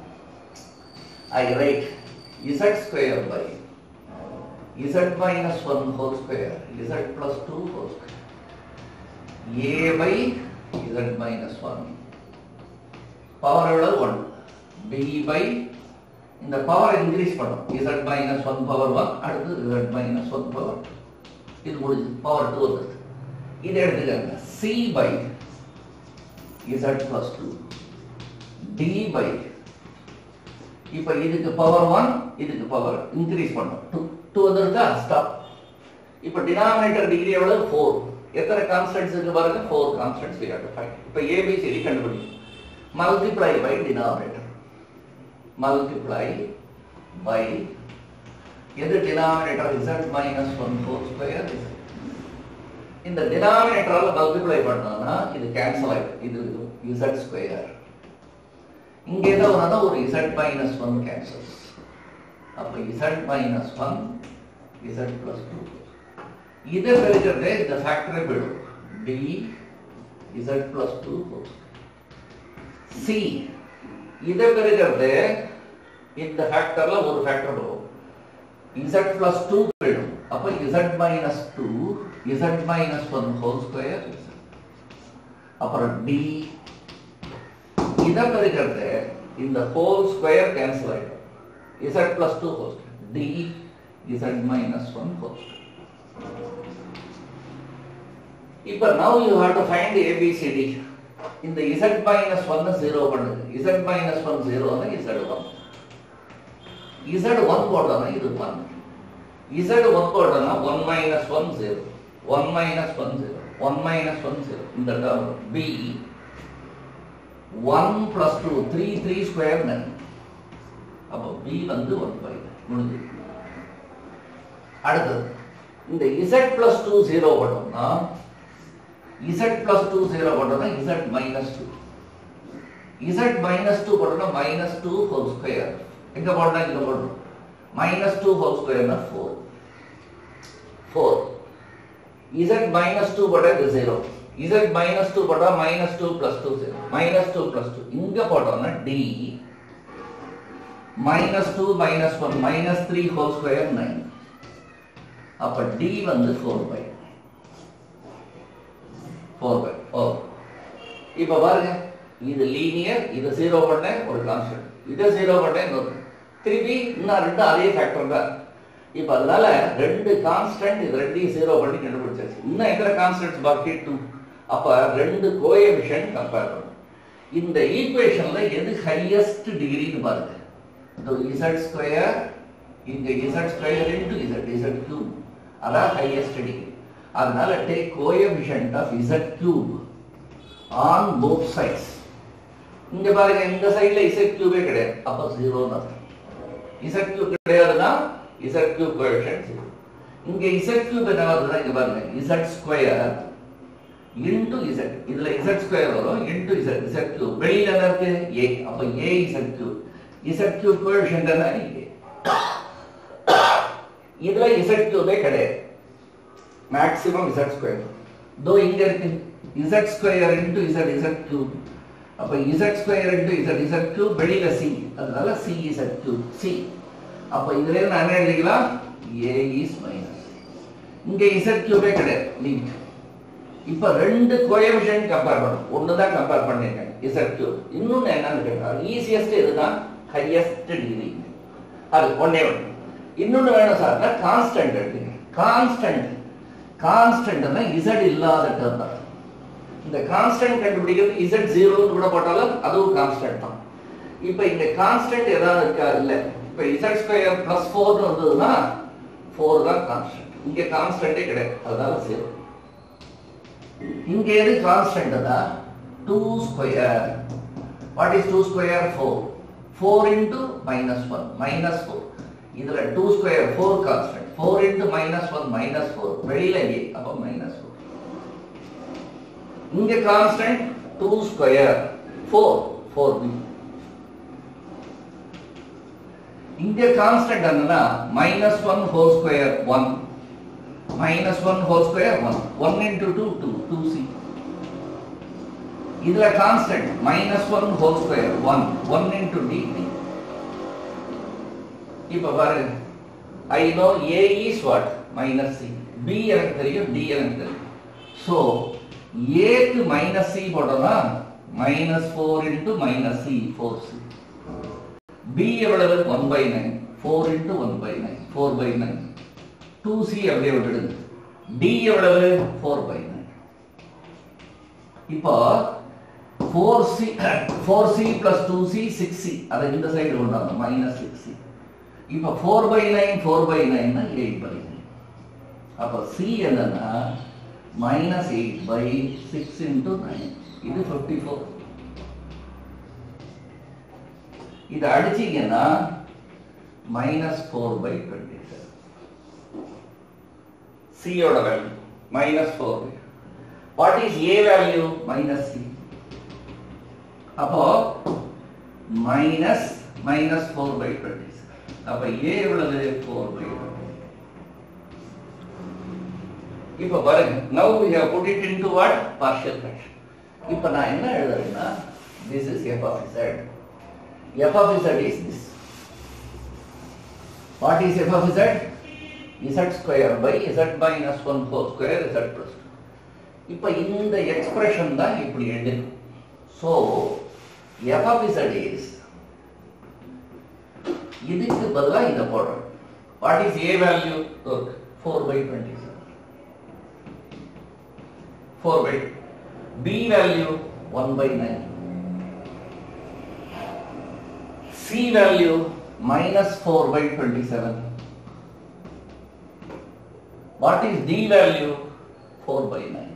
I write z square by z minus 1 whole square z plus 2 whole square a by z minus 1 power எவ்வளவு 1 b by இந்த power increase பண்ணும் z minus 1 power 1 அடுத்து z minus 1 power இது முடிஞ்சு power 2 வந்துருது இதை எடுத்துக்கங்க c by z plus 2 d by இப்போ இதுக்கு பவர் ஒன் இதுக்கு பவர் இன்க்ரீஸ் பண்ணும் டூ டூ வந்துருக்கா ஸ்டாப் இப்போ டினாமினேட்டர் டிகிரி எவ்வளவு ஃபோர் எத்தனை கான்ஸ்டன்ட்ஸ் இருக்கு பாருங்க four constants we have to find இப்போ ஏபிசிடி கண்டுபிடிக்கும் multiply by denominator multiply by எது denominator z minus one four square இந்த டினாமினேட்டரால் மல்டிப்ளை பண்ணோம்னா இது கேன்சல் ஆயிடும் இது இசட் ஸ்கொயர் இங்க என்ன வரும்னா ஒரு z மைனஸ் ஒன் கேன்சல்ஸ் அப்ப z minus one z plus two இதை பெருக்கிறதே இந்த ஃபேக்டரை போயிடும் D z plus two C இதை பெருக்கிறது இந்த ஃபேக்டர்ல ஒரு ஃபேக்டர் வரும் z பிளஸ் டூ போயிடும் அப்ப z minus two z minus one whole square அப்புறம் டி இதை பெருக்கிறது இந்த ஹோல் ஸ்கொயர் கேன்சல் ஆயிடும் z plus two whole D z minus one whole இப்ப now you have to find A B C D இந்த z மைனஸ் ஒன் ஜீரோ பண்ணுங்க z minus one ஜீரோனா z one z one போட்டோம்னா இது ஒன் z ஒன் போட்டோம்னா one minus one zero one minus one zero one minus one zero இந்த term B one plus two three three square none அப்போ B வந்து one by முடிஞ்சு அடுத்தது இந்த z plus two zero போட்டோம்னா z plus two zero போட்டோம்னா z minus two z minus two போட்டோம்னா minus two whole square எங்க போடணும் இங்க போடணும் மைனஸ் டூ ஹோல் ஸ்கொயர்னா four four z minus two போட்டா இது ஜீரோ z மைனஸ் டூ போட்டா minus two plus two zero minus two plus two இங்க போட்டோம்னா D minus two minus one minus three whole square nine அப்ப D வந்து four by four by four இப்ப பாருங்க இது லீனியர் இது ஜீரோ பண்ண ஒரு கான்ஸ்டன்ட் இதை ஜீரோ பண்ண இன்னொரு திருப்பி இன்னும் ரெண்டு அதே ஃபேக்டர் தான் இப்ப அதனால ரெண்டு கான்ஸ்டன்ட் இது ரெண்டையும் ஜீரோ பண்ணி கண்டுபிடிச்சாச்சு இன்னும் எத்தனை கான்ஸ்டன்ட்ஸ் பாக்கி டூ அப்ப ரெண்டு கோஎஃபிஷியன்ட் கம்பேர் பண்ணும் இந்த ஈக்குவேஷன்ல எது ஹையஸ்ட் டிகிரின்னு பாருங்க இந்த இசட் ஸ்கொயர் இங்க z square into z z cube அதான் ஹையஸ்ட் டிகிரி அதனால take coefficient of z cube on both sides இங்க பாருங்க இந்த சைடுல இசட் கியூபே கிடையாது அப்ப ஜீரோன்னு அர்த்தம் இசட் கியூப் கிடையாதுன்னா இசட் கியூப் கோஎஃபிஷியன்ட் ஜீரோ இங்க இசட் கியூப் என்ன வருதுன்னா இங்க பாருங்க இசட் ஸ்கொயர் இன்டு இசட் இதுல இசட் ஸ்கொயர் வரும் இன்டு இசட் இசட் கியூப் வெளியில என்ன இருக்கு ஏ அப்ப A z cube z cube coefficient என்ன ஏ இதுல இசட் கியூபே கிடையாது மேக்ஸிமம் இசட் ஸ்கொயர் தோ இங்க இருக்கு z square into z z cube அப்ப z square into z z cube வெளியில சி அதனால சி இசட் கியூப் சி அப்ப இதுல இருந்து என்ன எழுதிக்கலாம் ஏ இஸ் மைனஸ் இங்க இசட் கியூபே கிடையாது லிங்க் இப்ப ரெண்டு கோஎஃபிஷியன்ட் கம்பேர் பண்ணும் ஒன்னு தான் கம்பேர் பண்ணிருக்கேன் இசட் கியூப் இன்னொன்னு என்னன்னு கேட்டா ஈஸியஸ்ட் இதுதான் ஹையஸ்ட் டிகிரி அது ஒன்னே ஒன்று இன்னொன்னு வேணும் சார்னா கான்ஸ்டன்ட் எடுத்துங்க கான்ஸ்டன்ட் கான்ஸ்டன்ட்னா இசட் இல்லாத டேர்ம் தான் இந்த கான்ஸ்டன்ட் கண்டுபிடிக்கிறது இசட் ஜீரோன்னு கூட போட்டாலும் அதுவும் கான்ஸ்டன்ட் தான் இப்போ இங்க கான்ஸ்டன்ட் ஏதாவது இருக்கா இல்ல இப்போ இசட் ஸ்கொயர் பிளஸ் ஃபோர்னு வந்ததுன்னா ஃபோர் தான் கான்ஸ்டன்ட் இங்க கான்ஸ்டன்டே கிடையாது அதனால ஜீரோ இங்க எது கான்ஸ்டன்ட் தான் two square what is two square four four into minus one minus four இதுல two square four constant four into minus one minus four வெளியில ஏ அப்போ மைனஸ் ஃபோர் இங்க constant two square four four B இங்க constant என்னன்னா minus one whole square one minus one whole square one one into two two two C இதுல constant minus one whole square one one into D இப்ப பாருங்க I know A is what minus C B எனக்கு தெரியும் D எனக்கு தெரியும் so ஏக்கு minus C போட்டோம்னா minus four into minus C four C B எவ்வளவு one by nine four into one by nine four by nine two C அப்படியே விட்டுடுங்க D எவ்வளவு ஃபோர் பை நைன் இப்போ four C four C plus two C six C அதை இந்த side கொண்டாங்க minus six C இப்போ four by nine four by நைன்னா eight by nine அப்போ சி என்னன்னா minus eight by six into nine இது fifty four இது அடிச்சீங்கன்னா minus four by twenty seven சியோட value minus four by what is A value minus C அப்போ minus minus four by twenty அப்ப a எவ்வளவு 4 by 2 இப்ப பாருங்க now we have put it into what partial fraction இப்ப நான் என்ன எழுதுறேன்னா this is f of z f of z is this what is f of z z square by z minus 1 whole square z plus 2 இப்ப இந்த expression தான் இப்படி எழுதணும் so f of z is இதுக்கு பதிலா இதை போடுறோம் what is a value four by twenty seven four by b value one by nine c value minus four by twenty seven what is d value four by nine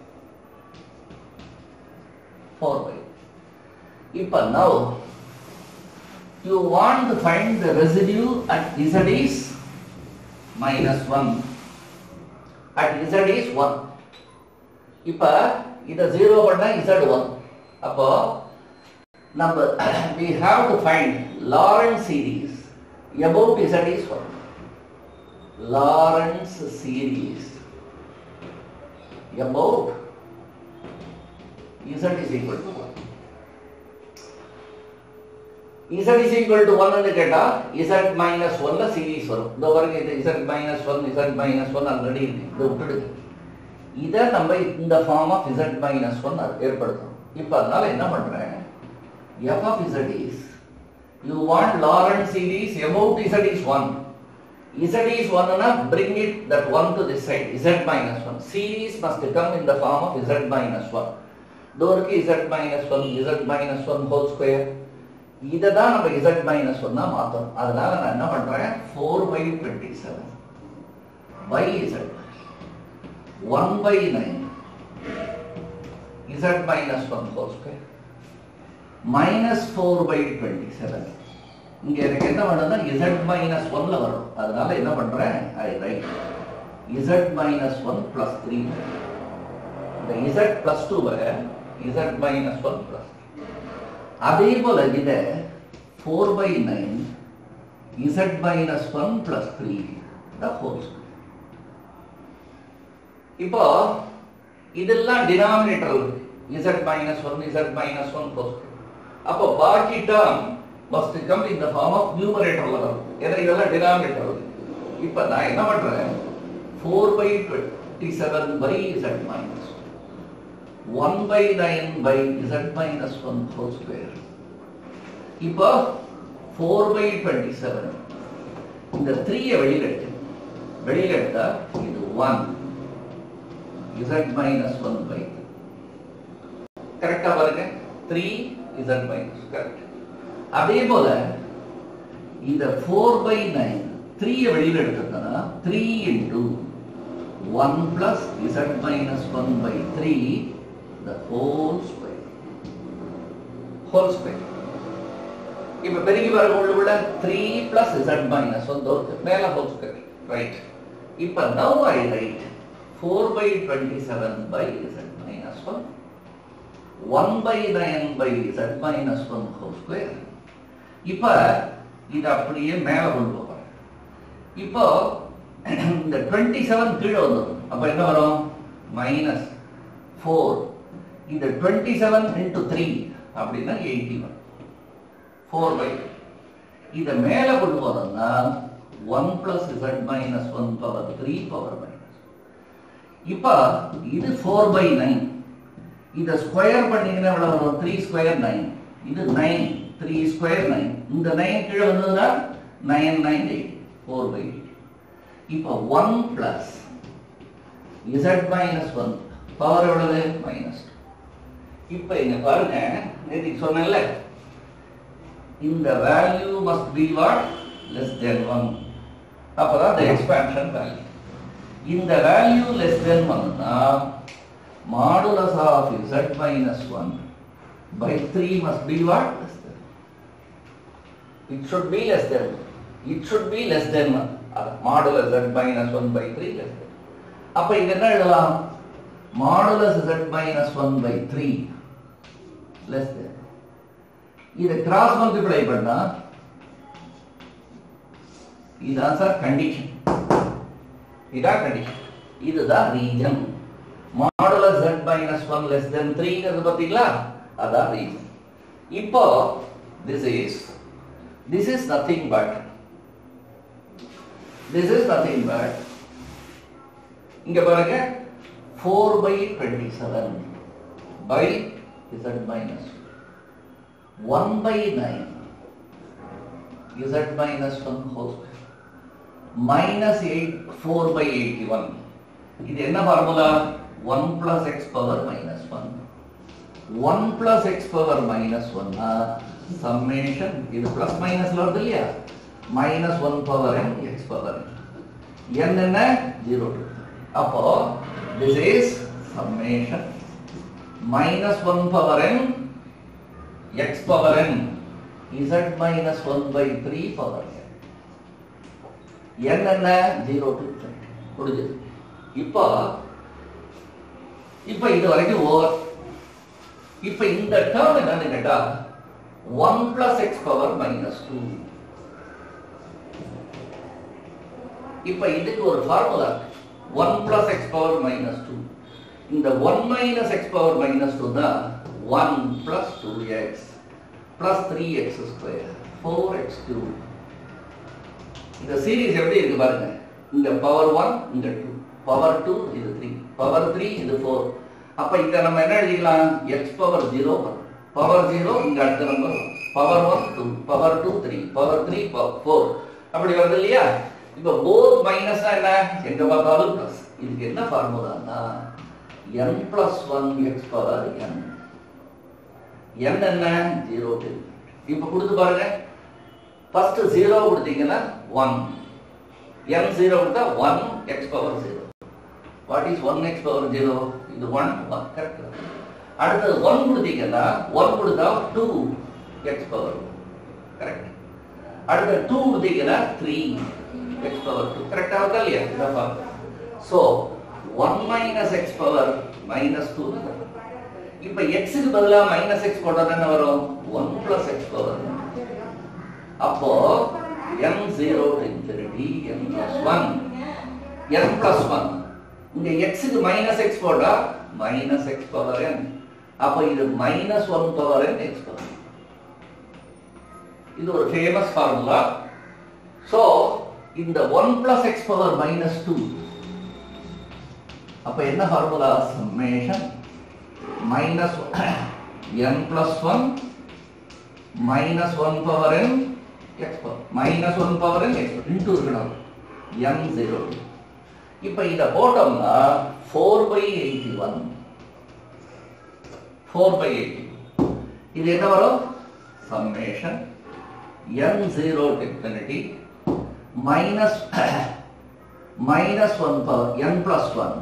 four by இப்ப now you want to find the residue at z is minus 1 at z is 1 இப்ப இத 0 பண்ணா z 1 அப்போ நம்ம we have to find Lorentz series about z is 1 Lorentz series about z is equal to 1 z is equal to 1 னு கேட்டா z minus 1 ல series வரும் இந்த பாருங்க இது z minus 1 z minus 1 already இருக்கு இதை விட்டுடுங்க இதை நம்ம இந்த ஃபார்ம் ஆஃப் z minus 1 ஏற்படுத்தும் இப்போ அதனால என்ன பண்றேன் f of z is you want Lorentz series about z is 1 z is 1 னா bring it that 1 to this side z minus 1 series must come in the form of z minus 1 டோருக்கு z minus 1 z minus 1 whole square இதை தான் நம்ம z minus ஒன்னா மாத்தணும் அதனால நான் என்ன பண்றேன் four by twenty seven by z one by nine z minus one four square minus four by twenty seven இங்க எனக்கு என்ன பண்ணுதுன்னா இசட் மைனஸ் ஒன்ல வரும் அதனால என்ன பண்றேன் I write z minus one plus three இந்த z plus two z minus one plus அதே போல இத 4 by 9 z minus 1 plus 3 the whole square இப்போ இதெல்லாம் டினாமினேட்டர் இருக்கு z minus 1 z minus 1 whole square அப்போ பாக்கி term must come in the form of numeratorல வரும் ஏன்னா இதெல்லாம் டினாமினேட்டர் இருக்கு இப்போ நான் என்ன பண்றேன் 4 by 27 by z minus 1 by 9 by z minus 1 whole square. இப்போ 4 by 27 இந்த 3 வெளியில எடுத்து வெளியில எடுத்தா இது 1 z minus 1 by கரெக்டா பாருங்க 3 z minus கரெக்ட் அதே போல இந்த 4 by 9 3 வெளியில எடுத்தா 3 into 1 plus z minus 1 by 3 the whole square whole square இப்ப பெருகி வர உள்ள 3 plus z minus 1 தோற்று மேல whole square right இப்ப now I write 4 by 27 by z minus 1 1 by 9 by z minus 1 whole square இப்ப இது அப்படியே மேல கொண்டு போறேன் இப்போ இந்த 27 கீழே வந்துடும் அப்ப என்ன வரும் மைனஸ் 4 இந்த 27 into 3 அப்படின்னா 81 4 by இத மேல கொண்டு போறோம்னா 1 plus z minus 1 power 3 power minus இப்ப இது 4 by 9 இத ஸ்கொயர் பண்ணீங்கன்னா எவ்வளவு வரும் 3 ஸ்கொயர் 9 இது 9 3 ஸ்கொயர் 9 இந்த 9 கீழே வந்ததுன்னா 9 9 8 4 by 8 இப்ப 1 plus z minus 1 பவர் எவ்வளவு மைனஸ் இப்ப இங்க பாருங்க நேற்று சொன்னேன்ல இந்த value must be what less than one அப்பதான் the எக்ஸ்பான்ஷன் வேல்யூ இந்த வேல்யூ லெஸ் தென் ஒன்னா modulus of z minus one by three must be what less than it should be less than it should be less than one modulus z minus one by three less than அப்ப இங்க என்ன எழுதலாம் modulus z minus one by three less than இதை cross multiply பண்ணா இதுதான் sir condition இதான் condition இதுதான் reason modulus z minus one less than த்ரீங்கிறது பார்த்தீங்களா அதான் ரீஜன் இப்போ this is this is nothing but this is nothing but இங்க பாருங்க four by twenty seven by z minus one by nine z minus one whole minus eight four by eighty one இது என்ன formula one plus x power minus one one plus x power minus ஒன்னா summation இது plus மைனஸ்ல வருது இல்லையா minus one power n x power n என்ன zero to அப்போ this is summation minus one power n x power n z minus one by three power n என்ன zero to முடிஞ்சது இப்போ இப்போ இது வரைக்கும் ஓவர் இப்போ இந்த டேர்ம் என்னன்னு கேட்டா one plus x power minus two இப்ப இதுக்கு ஒரு formula one plus x power minus two இந்த one minus x power minus two தான் one plus two x plus three x square four x two இந்த series எப்படி இருக்கு பாருங்க இங்க பவர் ஒன் இங்க டூ பவர் டூ இது த்ரீ பவர் த்ரீ இது ஃபோர் அப்ப இங்க நம்ம என்ன எழுதிக்கலாம் x power zero power zero இங்க அடுத்த number power one two power two three power three four அப்படி வருது இல்லையா இப்ப போத் மைனஸ் என்ன எங்க பார்த்தாலும் பிளஸ் இதுக்கு என்ன ஃபார்முலான்னா n plus one x power n n என்ன ஜீரோ டூ இப்ப கொடுத்து பாருங்க ஃபர்ஸ்ட் ஜீரோ கொடுத்தீங்கன்னா ஒன் n ஜீரோ கொடுத்தா one x power zero what is one x power zero இது ஒன் ஒன் கரெக்ட் அடுத்தது ஒன் கொடுத்தீங்கன்னா ஒன் கொடுத்தா டூ எக்ஸ் பவர் கரெக்ட் அடுத்த டூ கொடுத்தீங்கன்னா த்ரீ எக்ஸ் பவர் டூ கரெக்டாக இருக்கா இல்லையா இதான் so one minus x power minus two இப்போ எக்ஸுக்கு பதிலாக மைனஸ் எக்ஸ் போட்டால் என்ன வரும் ஒன் பிளஸ் எக்ஸ் பவர் அப்போ m zero infinity m plus one m plus one இங்க எக்ஸுக்கு மைனஸ் எக்ஸ் போட்டா மைனஸ் எக்ஸ் பவர் என் அப்போ இது minus one power n x power இது ஒரு ஃபேமஸ் ஃபார்முலா ஸோ இந்த one plus x power minus two அப்ப என்ன formula summation minus n plus one minus one power n x power minus one power n x into இருக்கணும் m zero இப்ப இத போட்டோம்னா four by eighty one four by eighty இது என்ன வரும் summation n zero infinity minus minus one power n plus one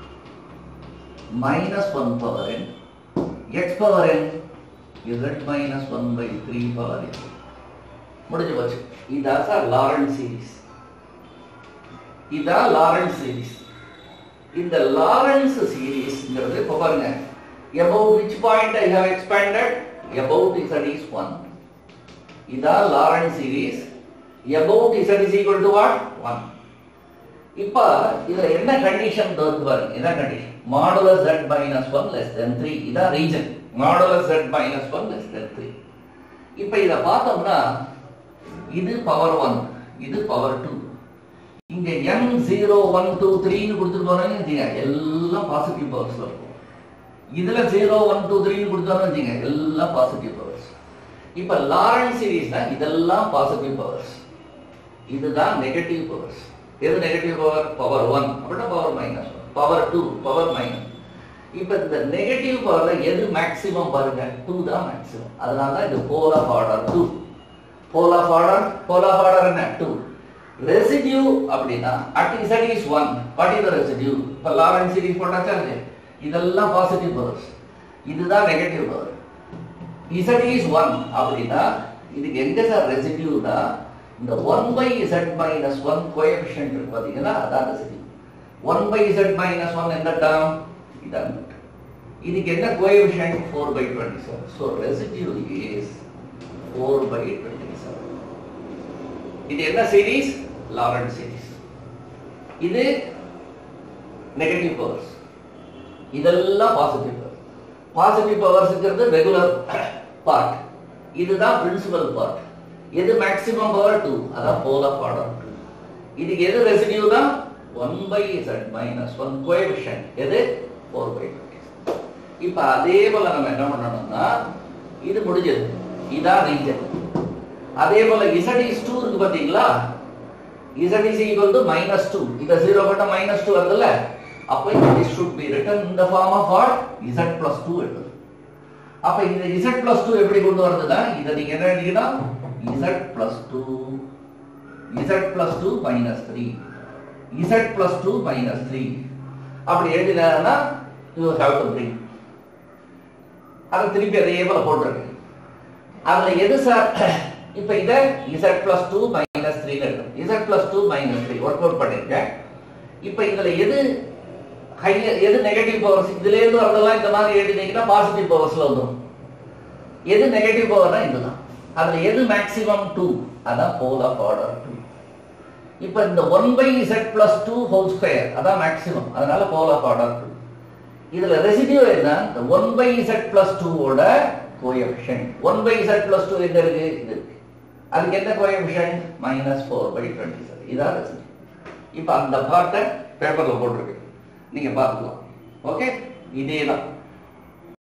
minus one power n x power n z minus one by three power n முடிஞ்சு போச்சு இதான் sir Laurent series இதான் Laurent series இந்த Laurent சீரிஸ்ங்கிறது இப்போ பாருங்க about which point I have expanded about z is 1 இதான் Laurent series about z is equal to what 1 இப்ப இதுல என்ன கண்டிஷன் தோத்து பாருங்க இதான் condition modulus z minus 1 less than 3 இதான் reason modulus z minus 1 less than 3 இப்ப இத பார்த்தோம்னா இது பவர் 1 இது பவர் 2 இங்க m 0 1 2 3 னு கொடுத்துட்டு போறாங்க வச்சுங்க எல்லாம் பாசிட்டிவ் பவர்ஸ்ல இருக்கும் இதுல 0 1 2 3 னு கொடுத்தாலும் வச்சுங்க எல்லாம் பாசிட்டிவ் பவர்ஸ் இப்ப லாரன்ஸ் சீரிஸ்னா இதெல்லாம் பாசிட்டிவ் பவர்ஸ் இதுதான் நெகட்டிவ் பவர்ஸ் எது நெகட்டிவ் பவர் பவர் 1 அப்படின்னா power minus power 2 power minus இப்ப இந்த நெகட்டிவ் பவர்ல எது மேக்ஸிமம் பாருங்க 2 தான் மேக்ஸிமம் அதனால தான் இது pole of order 2 pole of order pole of order என்ன 2 ரெசிடியூ அப்படின்னா at z is 1 what is the residue இப்ப லாரன்ஸ் சீரிஸ் போட்டாச்சா இல்லையா இதெல்லாம் பாசிட்டிவ் பவர்ஸ் இதுதான் நெகட்டிவ் பவர் இசட் இஸ் 1 அப்படின்னா இதுக்கு எங்க சார் ரெசிடியூனா இந்த 1 பை z மைனஸ் 1 கோஎஃபிஷியன்ட் இருக்கு பாத்தீங்கன்னா அதான் ரெசிடியூ 1 பை z மைனஸ் 1 என்ன டேர்ம் இதான் இதுக்கு என்ன coefficient 4 by 27 so residue is 4 by 27 இது என்ன சீரிஸ் லாரன்ட் சீரிஸ் இது நெகட்டிவ் பவர்ஸ் இதெல்லாம் பாசிட்டிவ் பவர் பாசிட்டிவ் பவர்ஸ்ங்கிறது ரெகுலர் பார்ட் இதுதான் பிரின்சிபல் பார்ட் எது மேக்ஸிமம் பவர் டூ அதான் போல் ஆஃப் ஆர்டர் டூ இதுக்கு எது ரெசிடியூ தான் one by z minus one coefficient எது ஃபோர் பை இப்ப அதே போல நம்ம என்ன பண்ணணும்னா இது முடிஞ்சது இதான் ரீஜன் அதே போல இசட் இஸ் டூ இருக்கு பாத்தீங்களா z is equal to minus two இதை ஜீரோ பண்ண மைனஸ் டூ வருதுல்ல அப்போ இது should be written in the form of what z plus two எழுது அப்ப இந்த இசட் பிளஸ் டூ எப்படி கொண்டு வரதுன்னா இதை நீங்க என்ன எழுதிங்கன்னா z plus two z plus two minus three z plus two minus three அப்படி எழுதினா யூ ஹேவ் டு பிரிங் அதை திருப்பி அதே போல போட்டிருக்கு அதுல எது சார் இப்ப இத z plus two minus three z plus two minus three work out பண்ணிருக்கேன் இப்ப இதுல எது ஹையர் எது நெகட்டிவ் பவர்ஸ் இதுல இருந்து வரதெல்லாம் இந்த மாதிரி எழுதினீங்கன்னா பாசிட்டிவ் பவர்ஸ்ல வந்துடும் எது நெகட்டிவ் பவர்னா இதுதான் அதுல எது மேக்ஸிமம் டூ அதான் போல் ஆஃப் ஆர்டர் டூ இப்ப இந்த one by z plus two whole square அதான் மேக்ஸிமம் அதனால போல் ஆஃப் ஆர்டர் டூ இதுல ரெசிடியூ என்ன இந்த ஒன் பை இசட் பிளஸ் டூவோட coefficient one by z plus two எங்க இருக்கு இது இருக்கு அதுக்கு என்ன coefficient minus four by twenty seven இதான் ரெசிடியூ இப்போ அந்த பார்ட்டை பேப்பர்ல போட்டிருக்கு நீங்க பார்த்துக்கலாம் ஓகே இதே தான்